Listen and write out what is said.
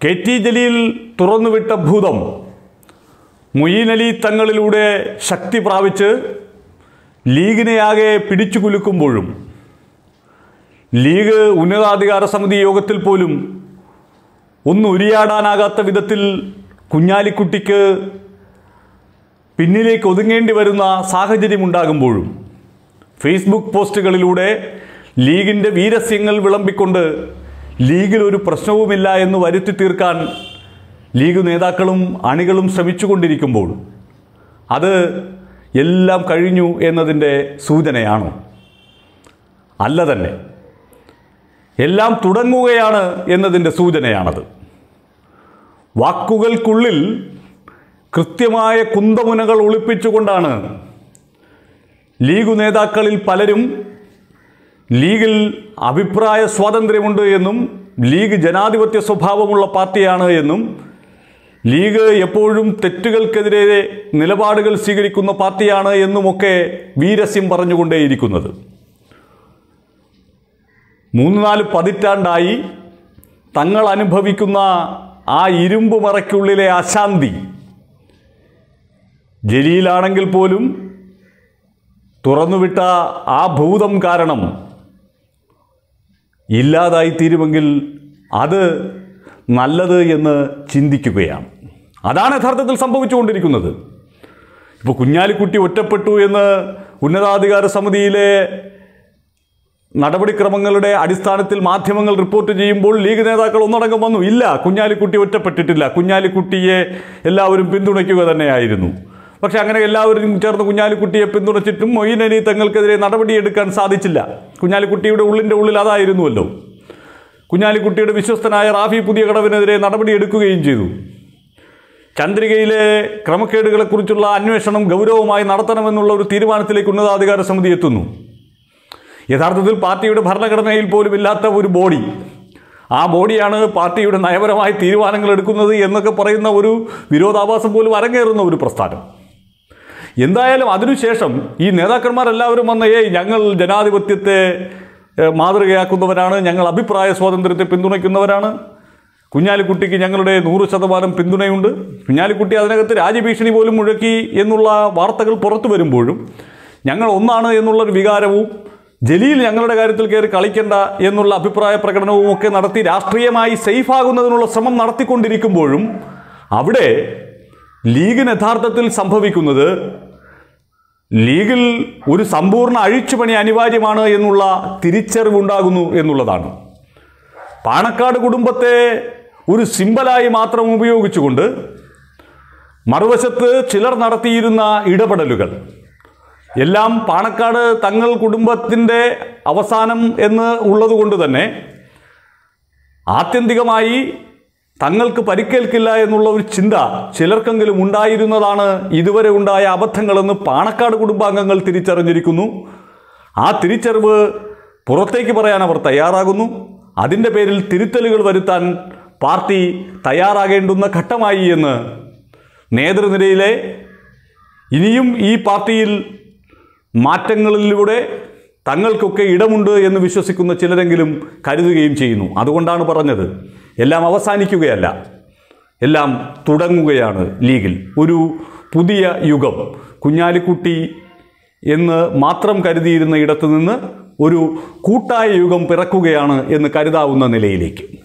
K T Jaleel തുറന്നുവിട്ട ഭൂതം മൊയ്യീനലി തങ്ങളിലൂടെ ശക്തി പ്രാപിച്ച് ലീഗിനെയാകെ പിടിച്ചു കുലുക്കുമ്പോഴും ലീഗ് ഉന്നതാധികാര സമിതി യോഗത്തിൽ പോലും ഒന്ന് ഉരിയാടാനാകാത്ത വിധത്തിൽ കുഞ്ഞാലിക്കുട്ടിക്ക് പിന്നിലേക്ക് ഒതുങ്ങേണ്ടി വരുന്ന സാഹചര്യമുണ്ടാകുമ്പോഴും ഫേസ്ബുക്ക് പോസ്റ്റുകളിലൂടെ ലീഗിൻ്റെ വീരസ്യങ്ങൾ വിളമ്പിക്കൊണ്ട് ലീഗിൽ ഒരു പ്രശ്നവുമില്ല എന്ന് വരുത്തി തീർക്കാൻ ലീഗ് നേതാക്കളും അണികളും ശ്രമിച്ചുകൊണ്ടിരിക്കുമ്പോൾ അത് എല്ലാം കഴിഞ്ഞു എന്നതിൻ്റെ സൂചനയാണോ അല്ല തന്നെ എല്ലാം തുടങ്ങുകയാണ് എന്നതിൻ്റെ സൂചനയാണത് വാക്കുകൾക്കുള്ളിൽ കൃത്യമായ കുന്തമുനകൾ ഒളിപ്പിച്ചുകൊണ്ടാണ് ലീഗ് നേതാക്കളിൽ പലരും ലീഗിൽ അഭിപ്രായ സ്വാതന്ത്ര്യമുണ്ട് എന്നും ലീഗ് ജനാധിപത്യ സ്വഭാവമുള്ള പാർട്ടിയാണ് എന്നും ലീഗ് എപ്പോഴും തെറ്റുകൾക്കെതിരെ നിലപാടുകൾ സ്വീകരിക്കുന്ന പാർട്ടിയാണ് എന്നുമൊക്കെ വീരസ്യം പറഞ്ഞുകൊണ്ടേയിരിക്കുന്നത് മൂന്ന് നാല് പതിറ്റാണ്ടായി തങ്ങൾ അനുഭവിക്കുന്ന ആ ഇരുമ്പ് മറയ്ക്കുള്ളിലെ അശാന്തി ജലീലാണെങ്കിൽ പോലും തുറന്നുവിട്ട ആ ഭൂതം കാരണം ഇല്ലാതായി തീരുമെങ്കിൽ അത് നല്ലത് എന്ന് ചിന്തിക്കുകയാണ് അതാണ് യഥാർത്ഥത്തിൽ സംഭവിച്ചുകൊണ്ടിരിക്കുന്നത് ഇപ്പോൾ കുഞ്ഞാലിക്കുട്ടി ഒറ്റപ്പെട്ടു എന്ന് ഉന്നതാധികാര സമിതിയിലെ നടപടിക്രമങ്ങളുടെ അടിസ്ഥാനത്തിൽ മാധ്യമങ്ങൾ റിപ്പോർട്ട് ചെയ്യുമ്പോൾ ലീഗ് നേതാക്കൾ ഒന്നടങ്കം വന്നു ഇല്ല കുഞ്ഞാലിക്കുട്ടി ഒറ്റപ്പെട്ടിട്ടില്ല കുഞ്ഞാലിക്കുട്ടിയെ എല്ലാവരും പിന്തുണയ്ക്കുക തന്നെയായിരുന്നു പക്ഷെ അങ്ങനെ എല്ലാവരും ചേർന്ന് കുഞ്ഞാലിക്കുട്ടിയെ പിന്തുണച്ചിട്ടും മൊയ്ൻ അലി തങ്ങൾക്കെതിരെ നടപടിയെടുക്കാൻ സാധിച്ചില്ല കുഞ്ഞാലിക്കുട്ടിയുടെ ഉള്ളിൻ്റെ ഉള്ളിൽ അതായിരുന്നുവല്ലോ കുഞ്ഞാലിക്കുട്ടിയുടെ വിശ്വസ്തനായ റാഫി പുതിയ കടവിനെതിരെ നടപടിയെടുക്കുകയും ചെയ്തു ചന്ദ്രികയിലെ ക്രമക്കേടുകളെക്കുറിച്ചുള്ള അന്വേഷണം ഗൗരവമായി നടത്തണമെന്നുള്ള ഒരു തീരുമാനത്തിലേക്ക് ഉന്നതാധികാര സമിതി എത്തുന്നു യഥാർത്ഥത്തിൽ പാർട്ടിയുടെ ഭരണഘടനയിൽ പോലും ഇല്ലാത്ത ഒരു ബോഡി ആ ബോഡിയാണ് പാർട്ടിയുടെ നയപരമായ തീരുമാനങ്ങൾ എടുക്കുന്നത് എന്നൊക്കെ പറയുന്ന ഒരു വിരോധാഭാസം പോലും അരങ്ങേറുന്ന ഒരു പ്രസ്ഥാനം എന്തായാലും അതിനുശേഷം ഈ നേതാക്കന്മാരെല്ലാവരും വന്ന ഏയ് ഞങ്ങൾ ജനാധിപത്യത്തെ ഏഹ്, മാതൃകയാക്കുന്നവരാണ് ഞങ്ങൾ അഭിപ്രായ സ്വാതന്ത്ര്യത്തെ പിന്തുണയ്ക്കുന്നവരാണ് കുഞ്ഞാലിക്കുട്ടിക്ക് ഞങ്ങളുടെ നൂറ് ശതമാനം പിന്തുണയുണ്ട് കുഞ്ഞാലിക്കുട്ടി അതിനകത്ത് രാജ്യഭീഷണി പോലും മുഴക്കി എന്നുള്ള വാർത്തകൾ പുറത്തു വരുമ്പോഴും ഞങ്ങൾ ഒന്നാണ് എന്നുള്ളൊരു വികാരവും ജലീൽ ഞങ്ങളുടെ കാര്യത്തിൽ കയറി കളിക്കേണ്ട എന്നുള്ള അഭിപ്രായ പ്രകടനവും ഒക്കെ നടത്തി രാഷ്ട്രീയമായി സേഫ് ആകുന്നതിനുള്ള ശ്രമം നടത്തിക്കൊണ്ടിരിക്കുമ്പോഴും അവിടെ ലീഗിന് യഥാർത്ഥത്തിൽ സംഭവിക്കുന്നത് ലീഗിൽ ഒരു സമ്പൂർണ്ണ അഴിച്ചുപണി അനിവാര്യമാണ് എന്നുള്ള തിരിച്ചറിവുണ്ടാകുന്നു എന്നുള്ളതാണ് പാണക്കാട് കുടുംബത്തെ ഒരു സിമ്പലായി മാത്രം ഉപയോഗിച്ചുകൊണ്ട് മറുവശത്ത് ചിലർ നടത്തിയിരുന്ന ഇടപെടലുകൾ എല്ലാം പാണക്കാട് തങ്ങൾ കുടുംബത്തിൻ്റെ അവസാനം എന്ന് ഉള്ളതുകൊണ്ട് തന്നെ ആത്യന്തികമായി തങ്ങൾക്ക് പരിക്കേൽക്കില്ല എന്നുള്ള ഒരു ചിന്ത ചിലർക്കെങ്കിലും ഉണ്ടായിരുന്നതാണ് ഇതുവരെ ഉണ്ടായ അബദ്ധങ്ങളെന്ന് പാണക്കാട് കുടുംബാംഗങ്ങൾ തിരിച്ചറിഞ്ഞിരിക്കുന്നു ആ തിരിച്ചറിവ് പുറത്തേക്ക് പറയാൻ അവർ തയ്യാറാകുന്നു അതിൻ്റെ പേരിൽ തിരുത്തലുകൾ വരുത്താൻ പാർട്ടി തയ്യാറാകേണ്ടുന്ന ഘട്ടമായി എന്ന് നേതൃനിരയിലെ ഇനിയും ഈ പാർട്ടിയിൽ മാറ്റങ്ങളിലൂടെ തങ്ങൾക്കൊക്കെ ഇടമുണ്ട് എന്ന് വിശ്വസിക്കുന്ന ചിലരെങ്കിലും കരുതുകയും ചെയ്യുന്നു അതുകൊണ്ടാണ് പറഞ്ഞത് എല്ലാം അവസാനിക്കുകയല്ല എല്ലാം തുടങ്ങുകയാണ് ലീഗിൽ ഒരു പുതിയ യുഗം കുഞ്ഞാലിക്കുട്ടി എന്ന് മാത്രം കരുതിയിരുന്ന ഇടത്തു നിന്ന് ഒരു കൂട്ടായ യുഗം പിറക്കുകയാണ് എന്ന് കരുതാവുന്ന നിലയിലേക്ക്